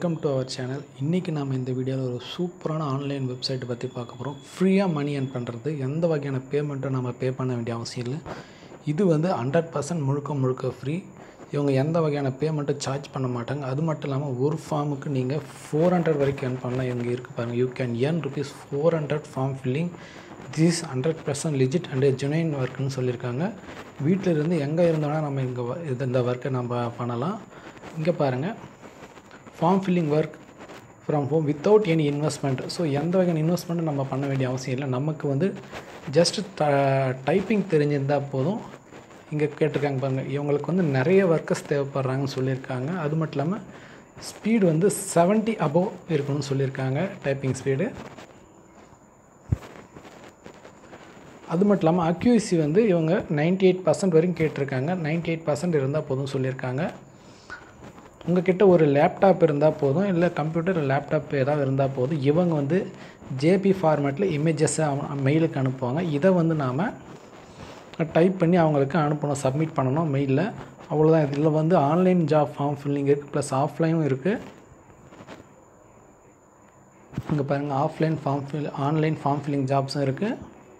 welcome to our channel இன்றைக்கி நம்ம இந்த வீடியோவில் ஒரு சூப்பரான ஆன்லைன் வெப்சைட்டை பற்றி பார்க்க போகிறோம் ஃப்ரீயாக மணி earn பண்ணுறது எந்த வகையான பேமெண்ட்டும் நம்ம பே பண்ண வேண்டிய அவசியம் இல்லை இது வந்து ஹண்ட்ரட் பர்சன்ட் முழுக்க முழுக்க ஃப்ரீ இவங்க எந்த வகையான பேமெண்ட்டும் சார்ஜ் பண்ண மாட்டாங்க அது மட்டும் இல்லாமல் ஒரு ஃபார்முக்கு நீங்கள் ஃபோர் ஹண்ட்ரட் வரைக்கும் earn பண்ணலாம் இவங்க இருக்குது பாருங்கள் you can earn rupees four hundred form filling this hundred percent legit and genuine ஒர்க்குன்னு சொல்லியிருக்காங்க வீட்டில் இருந்து எங்கே இருந்தோன்னா நம்ம இங்கே இது இந்த ஒர்க்கை நம்ம பண்ணலாம் இங்கே பாருங்கள் form filling work from home without any investment so எந்த வகையான இன்வெஸ்ட்மெண்ட்டும் நம்ம பண்ண வேண்டிய அவசியம் இல்லை நமக்கு வந்து ஜஸ்ட் ட டைப்பிங் தெரிஞ்சிருந்தால் போதும் இங்கே கேட்டிருக்காங்க பாருங்கள் இவங்களுக்கு வந்து நிறைய ஒர்க்கர்ஸ் தேவைப்படுறாங்கன்னு சொல்லியிருக்காங்க அது மட்டும் இல்லாமல் ஸ்பீடு வந்து 70 அபோவ் இருக்கணும்னு சொல்லியிருக்காங்க டைப்பிங் ஸ்பீடு அது மட்டும் இல்லாமல் அக்யூசி வந்து இவங்க 98% எயிட் பர்சன்ட் வரைக்கும் கேட்டிருக்காங்க 98% எயிட் பர்சன்ட் இருந்தால் போதும் சொல்லியிருக்காங்க உங்ககிட்ட ஒரு லேப்டாப் இருந்தால் போதும் இல்லை கம்ப்யூட்டர் லேப்டாப் ஏதாவது இருந்தால் போதும் இவங்க வந்து ஜேபி ஃபார்மேட்டில் இமேஜஸை மெயிலுக்கு அனுப்புவாங்க இதை வந்து நாம் டைப் பண்ணி அவங்களுக்கு அனுப்பணும் சப்மிட் பண்ணணும் மெயிலில் அவ்வளோதான் இதில் வந்து ஆன்லைன் ஜாப் ஃபார்ம் ஃபில்லிங் இருக்குது ப்ளஸ் ஆஃப்லைனும் இருக்குது இங்கே பாருங்கள் offline form fill online form filling ஜாப்ஸும் இருக்குது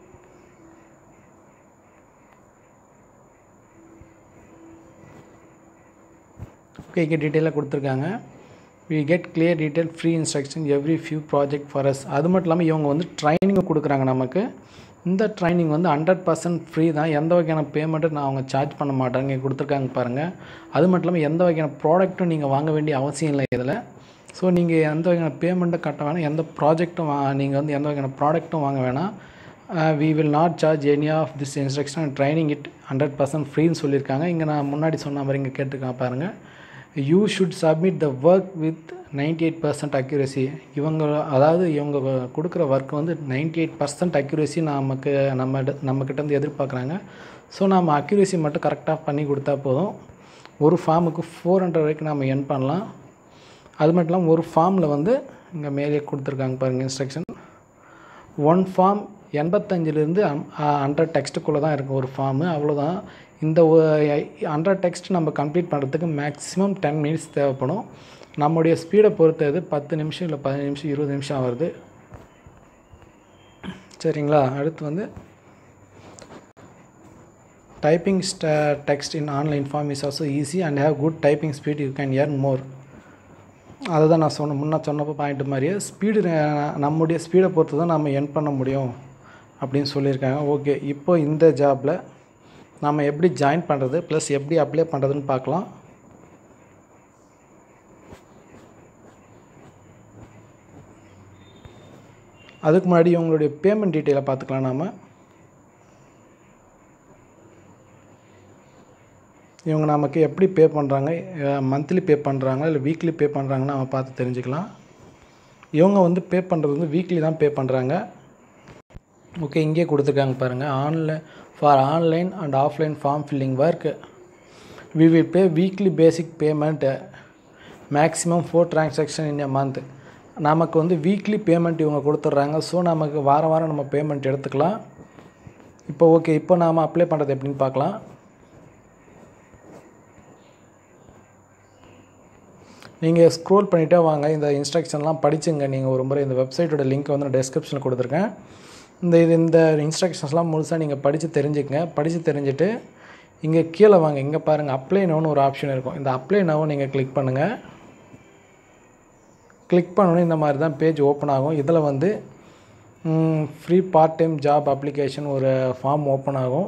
ஓகே இங்கே டீட்டெயிலாக கொடுத்துருக்காங்க we get clear detail free instruction every few project for us அது மட்டும் இல்லாமல் இவங்க வந்து ட்ரைனிங்கும் கொடுக்குறாங்க நமக்கு இந்த ட்ரைனிங் வந்து ஹண்ட்ரட் பர்சன்ட் ஃப்ரீ தான் எந்த வகையான பேமெண்ட்டும் நான் அவங்க சார்ஜ் பண்ண மாட்டாங்க இங்கே கொடுத்துருக்காங்க பாருங்கள் அது மட்டும் இல்லாமல் எந்த வகையான ப்ராடக்ட்டும் நீங்கள் வாங்க வேண்டிய அவசியம் இல்லை இதில் ஸோ நீங்கள் எந்த வகையான பேமெண்ட்டும் கட்ட வேணாம் எந்த ப்ராஜெக்ட்டும் வா நீங்கள் வந்து எந்த வகையான ப்ராடக்ட்டும் வாங்க வேணாம் we will not charge any of this instruction training it hundred percent ஃப்ரீன்னு சொல்லியிருக்காங்க இங்கே நான் முன்னாடி சொன்ன மாதிரி இங்கே கேட்டிருக்கேன் பாருங்கள் you should submit the work with ninety eight percent accuracy இவங்க அதாவது இவங்க கொடுக்குற ஒர்க் வந்து நைன்டி எயிட் பர்சன்ட் அக்யூரசி நமக்கு நம்ம நம்மக்கிட்டேருந்து எதிர்பார்க்குறாங்க ஸோ நம்ம அக்யூரசி மட்டும் கரெக்டாக பண்ணி கொடுத்தா போதும் ஒரு ஃபார்முக்கு ஃபோர் ஹண்ட்ரட் வரைக்கும் நம்ம என் பண்ணலாம் அது மட்டும் இல்லாமல் ஒரு ஃபார்மில் வந்து இங்கே மேலே கொடுத்துருக்காங்க பாருங்கள் இன்ஸ்ட்ரக்ஷன் ஒன் ஃபார்ம் எண்பத்தஞ்சிலேருந்து ஹண்ட்ரட் டெக்ஸ்ட்டுக்குள்ளே தான் இருக்கும் ஒரு ஃபார்மு அவ்வளோதான் இந்த ஹண்ட்ரட் டெக்ஸ்ட் நம்ம கம்ப்ளீட் பண்ணுறதுக்கு மேக்ஸிமம் டென் மினிட்ஸ் தேவைப்படும் நம்முடைய ஸ்பீடை பொறுத்தது பத்து நிமிஷம் இல்லை பதினஞ்சு நிமிஷம் இருபது நிமிஷம் வருது சரிங்களா அடுத்து வந்து டைப்பிங் ஸ்ட text in online form is also easy and have good typing speed you can earn more அதை தான் நான் சொன்ன முன்னே சொன்னப்போ பாயிண்ட் மாதிரியே ஸ்பீடு நம்முடைய ஸ்பீடை பொறுத்து தான் நம்ம என் பண்ண முடியும் அப்படின்னு சொல்லியிருக்காங்க ஓகே இப்போ இந்த ஜாபில் நம்ம எப்படி ஜாயின் பண்ணுறது ப்ளஸ் எப்படி அப்ளை பண்ணுறதுன்னு பார்க்கலாம் அதுக்கு முன்னாடி உங்களுடைய பேமெண்ட் டீட்டெயிலை பார்த்துக்கலாம் நாம் இவங்க நமக்கு எப்படி பே பண்ணுறாங்க மந்த்லி பே பண்ணுறாங்களா இல்லை வீக்லி பே பண்ணுறாங்கன்னு நம்ம பார்த்து தெரிஞ்சுக்கலாம் இவங்க வந்து பே பண்ணுறது வந்து வீக்லி தான் பே பண்ணுறாங்க ஓகே இங்கே கொடுத்துருக்காங்க பாருங்கள் online for online and offline form filling work we will pay weekly basic payment maximum four transaction in a month நமக்கு வந்து வீக்லி பேமெண்ட் இவங்க கொடுத்துட்றாங்க ஸோ நமக்கு வாரம் வாரம் நம்ம பேமெண்ட் எடுத்துக்கலாம் இப்போ ஓகே இப்போ நாம் அப்ளை பண்ணுறது எப்படின்னு பார்க்கலாம் நீங்கள் ஸ்க்ரோல் பண்ணிகிட்டே வாங்க இந்த இன்ஸ்ட்ரக்ஷன்லாம் படிச்சுங்க நீங்கள் ஒரு முறை இந்த வெப்சைட்டோட லிங்க் வந்து நான் டெஸ்கிரிப்ஷனில் கொடுத்துருக்கேன் இந்த இது இந்த இன்ஸ்ட்ரக்ஷன்ஸ்லாம் முழுசாக நீங்கள் படித்து தெரிஞ்சுக்கங்க படித்து தெரிஞ்சுட்டு இங்கே கீழே வாங்க இங்கே பாருங்கள் அப்ளை நோன்னு ஒரு ஆப்ஷன் இருக்கும் இந்த அப்ளை நோவும் நீங்கள் கிளிக் பண்ணுங்கள் கிளிக் பண்ணோன்னே இந்த மாதிரி தான் பேஜ் ஓப்பன் ஆகும் இதில் வந்து free part time job application ஒரு ஃபார்ம் ஓப்பன் ஆகும்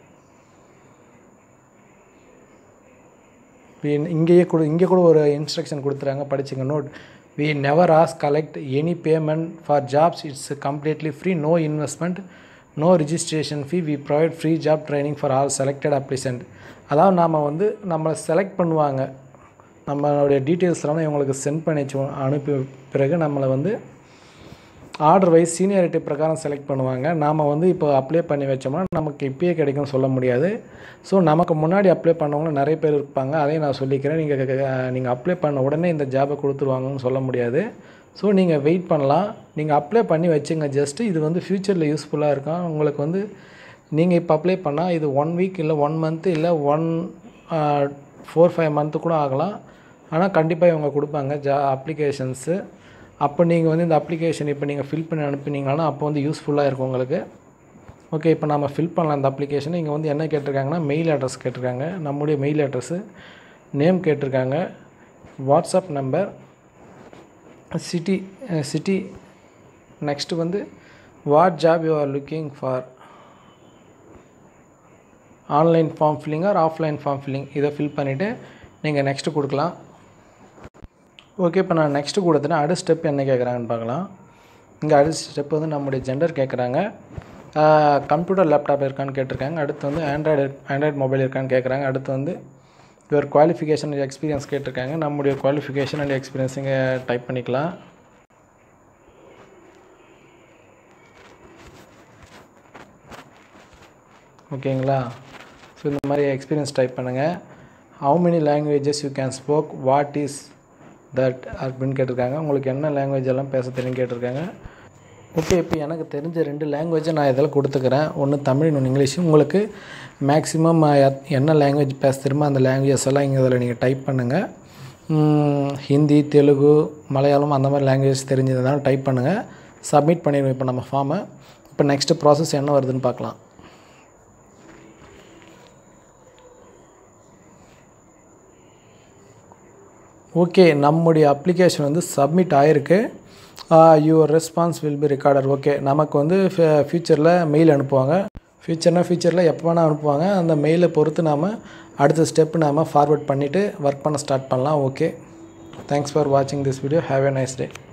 இங்கேயே கொடு இங்கே கூட ஒரு இன்ஸ்ட்ரக்ஷன் கொடுத்துறாங்க படிச்சுங்க note we never ask collect any payment for jobs it's completely free no investment no registration fee we provide free job training for all selected applicant அதாவது நாம் வந்து நம்மளை செலக்ட் பண்ணுவாங்க நம்மளுடைய டீட்டெயில்ஸ்லாம் இவங்களுக்கு சென்ட் பண்ணி அனுப்பி பிறகு நம்மளை வந்து ஆர்டர் வைஸ் சீனியாரிட்டி பிரகாரம் செலக்ட் பண்ணுவாங்க நாம் வந்து இப்போ அப்ளை பண்ணி வச்சோம்னா நமக்கு இப்பயே கிடைக்கும்னு சொல்ல முடியாது ஸோ நமக்கு முன்னாடி அப்ளை பண்ணவங்க நிறைய பேர் இருப்பாங்க அதையும் நான் சொல்லிக்கிறேன் நீங்கள் நீங்கள் அப்ளை பண்ண உடனே இந்த ஜாபை கொடுத்துருவாங்கன்னு சொல்ல முடியாது ஸோ நீங்கள் வெயிட் பண்ணலாம் நீங்கள் அப்ளை பண்ணி வச்சுங்க ஜஸ்ட்டு இது வந்து ஃப்யூச்சரில் யூஸ்ஃபுல்லாக இருக்கும் உங்களுக்கு வந்து நீங்கள் இப்போ அப்ளை பண்ணால் இது ஒன் வீக் இல்லை ஒன் மந்த்து இல்லை ஒன் ஃபோர் ஃபைவ் மந்த்து கூட ஆகலாம் ஆனால் கண்டிப்பாக இவங்க கொடுப்பாங்க ஜா அப்ளிகேஷன்ஸு அப்போ நீங்கள் வந்து இந்த அப்ளிகேஷன் இப்போ நீங்கள் ஃபில் பண்ணி அனுப்புனீங்கன்னா அப்போ வந்து யூஸ்ஃபுல்லாக இருக்கும் உங்களுக்கு ஓகே இப்போ நம்ம ஃபில் பண்ணலாம் அந்த அப்ளிகேஷனை இங்கே வந்து என்ன கேட்டிருக்காங்கன்னா மெயில் அட்ரஸ் கேட்டிருக்காங்க நம்முடைய மெயில் அட்ரஸ்ஸு நேம் கேட்டிருக்காங்க WhatsApp number city city next வந்து what job you are looking for online form filling or offline form filling இதை ஃபில் பண்ணிவிட்டு நீங்கள் நெக்ஸ்ட்டு கொடுக்கலாம் ஓகே இப்போ நான் நெக்ஸ்ட்டு கொடுத்தேன்னா அடுத்த ஸ்டெப் என்ன கேட்குறாங்கன்னு பார்க்கலாம் இங்கே அடுத்த ஸ்டெப் வந்து நம்முடைய ஜெண்டர் கேட்குறாங்க கம்ப்யூட்டர் லேப்டாப் இருக்கான்னு கேட்டிருக்காங்க அடுத்து வந்து ஆண்ட்ராய்டு ஆண்ட்ராய்டு மொபைல் இருக்கான்னு கேட்குறாங்க அடுத்து வந்து யுவர் குவாலிஃபிகேஷன் அண்ட் எக்ஸ்பீரியன்ஸ் கேட்டிருக்காங்க நம்முடைய குவாலிஃபிகேஷன் அண்ட் எக்ஸ்பீரியன்ஸ் இங்கே டைப் பண்ணிக்கலாம் ஓகேங்களா ஸோ இந்த மாதிரி எக்ஸ்பீரியன்ஸ் டைப் பண்ணுங்கள் how many languages you can spoke what is that அப்படின்னு கேட்டிருக்காங்க உங்களுக்கு என்ன லாங்குவேஜ் எல்லாம் பேச தெரியும் கேட்டிருக்காங்க ஓகே இப்போ எனக்கு தெரிஞ்ச ரெண்டு லாங்குவேஜை நான் இதில் கொடுத்துக்கிறேன் ஒன்று தமிழ் இன்னொன்று இங்கிலீஷ் உங்களுக்கு மேக்ஸிமம் என்ன லாங்குவேஜ் பேச தெரியுமோ அந்த லாங்குவேஜஸ் எல்லாம் இங்கே இதில் நீங்கள் டைப் பண்ணுங்கள் ஹிந்தி தெலுங்கு மலையாளம் அந்த மாதிரி லாங்குவேஜ் தெரிஞ்சதுனால டைப் பண்ணுங்கள் சப்மிட் பண்ணிடுவோம் இப்போ நம்ம ஃபார்மை இப்போ நெக்ஸ்ட்டு ப்ராசஸ் என்ன வருதுன்னு பார்க்கலாம் ஓகே நம்முடைய அப்ளிகேஷன் வந்து சப்மிட் ஆகிருக்கு your response will be recorder okay நமக்கு வந்து ஃப்யூச்சரில் மெயில் அனுப்புவாங்க ஃப்யூச்சர்னால் ஃப்யூச்சரில் எப்போ வேணால் அனுப்புவாங்க அந்த மெயிலை பொறுத்து நாம் அடுத்த ஸ்டெப் நாம் ஃபார்வர்ட் பண்ணிவிட்டு ஒர்க் பண்ண ஸ்டார்ட் பண்ணலாம் ஓகே தேங்க்ஸ் ஃபார் வாட்சிங் this video have a nice day